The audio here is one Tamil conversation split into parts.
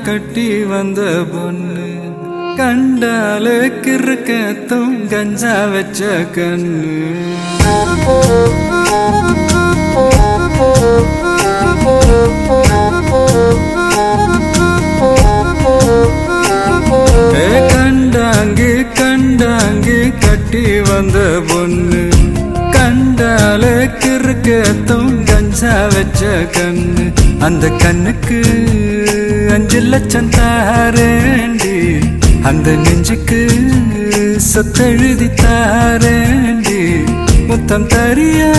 கட்டி வந்த பொண்ணு கண்டாலே கிறுக்கத்தும் கஞ்சா வச்ச கண்ணு ஏ கண்டாங்கு கண்டாங்கு கட்டி வந்த பொண்ணு கண்டாலே கிறுக்கத்தும் கஞ்சா வச்ச கண்ணு அந்த கண்ணுக்கு அஞ்சு லட்சம் தாரேண்டி அந்த நெஞ்சுக்கு சொத்தெழுதி தாரேண்டி முத்தம் தரியா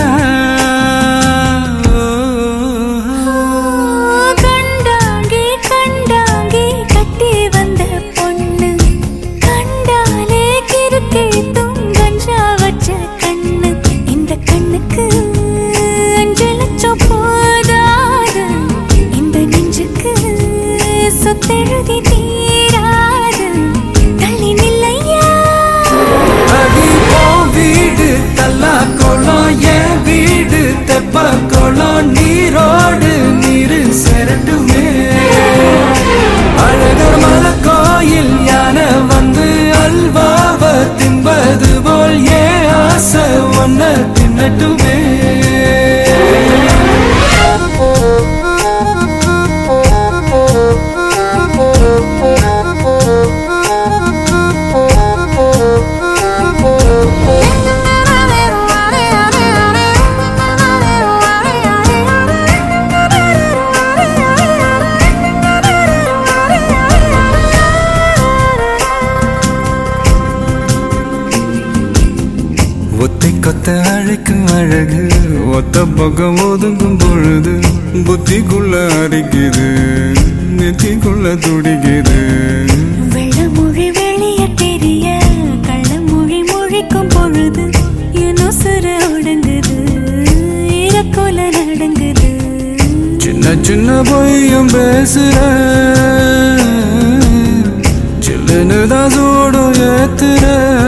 கண்டாங்கி கண்டாங்கி கட்டி வந்த பொண்ணு கண்டாலே கிறுக்கே துங்கஞ்சா வச்ச கண்ணு இந்த கண்ணுக்கு அஞ்சு லட்சம் போதாது இந்த நெஞ்சுக்கு சொத்தெழுதி தீராது தள்ளி நில்லையா அடி போ வீடு தல்லா குளம் என் வீடு தெப்ப குளம் நீரோடு நீரு செரட்டுமே அழகர் மலை கோயில் யானை வந்து அல்வாவ தின்பது போல் ஏ ஆசை ஒன்ன தின்னட்டுமே ஒத்தை கொத்த அழைக்கும் அழகு ஒத்த பக்கம் ஒதுங்கும் பொழுது புத்திக்குள்ள அரிக்குது நெத்திக்குள்ள துடிக்குது வெள்ளமொழி வெளிய தெரிய கள்ளமொழி மொழிக்கும் பொழுது என் உசுறு ஒடுங்குது இறக்கோல நடங்குது சின்ன சின்ன பொய்யும் பேசுற சில்லுன்னு தான் சூடும் ஏத்துற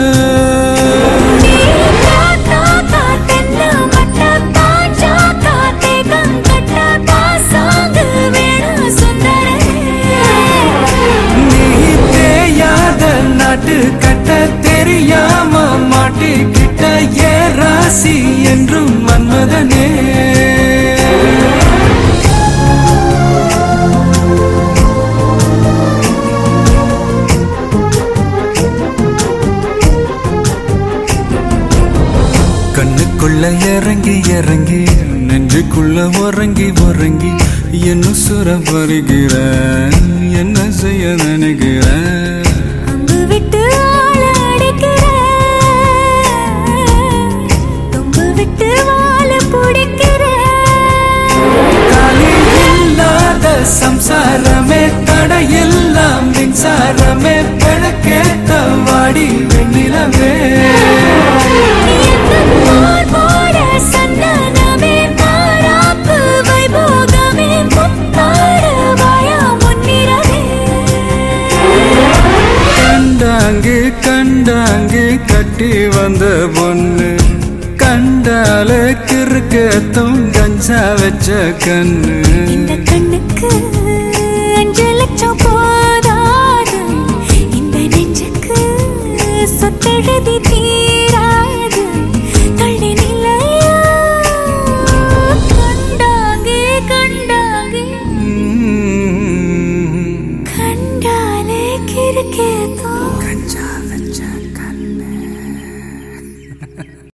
நீ தேயாத நாட்டு கட்ட தெரியாம மாட்டிக்கிட்ட ஏ ராசி என்றும் மன்மதனே கண்ணுக்குள்ள இறங்கி இறங்கி நெஞ்சுக்குள்ள உறங்கி உறங்கி என்ன சுர வருகிற என்ன செய்ய நினைக்கிற அம்பு விட்டு ஆள அடிக்கிற தொம்பு விட்டு வாழ பிடிக்கிற காலி இல்லாத சம்சாரமே தடையெல்லாம் மின்சாரமே பிழக்கேத்த வாடி வெண்ணிலவே கண்டாங்கு கண்டாங்கு கட்டி வந்த பொண்ணு கண்டாலே கிறுக்கத்தும் கஞ்சா வச்ச கண்ணு இந்த கண்ணுக்கு அஞ்சு லட்சம் போதாது இந்த நெஞ்சுக்கு சொத்தெழுதி தீராது தள்ளி நிலையா கண்டாங்கே கண்டாங்கே உம். கண்டாலே கிறுக்கே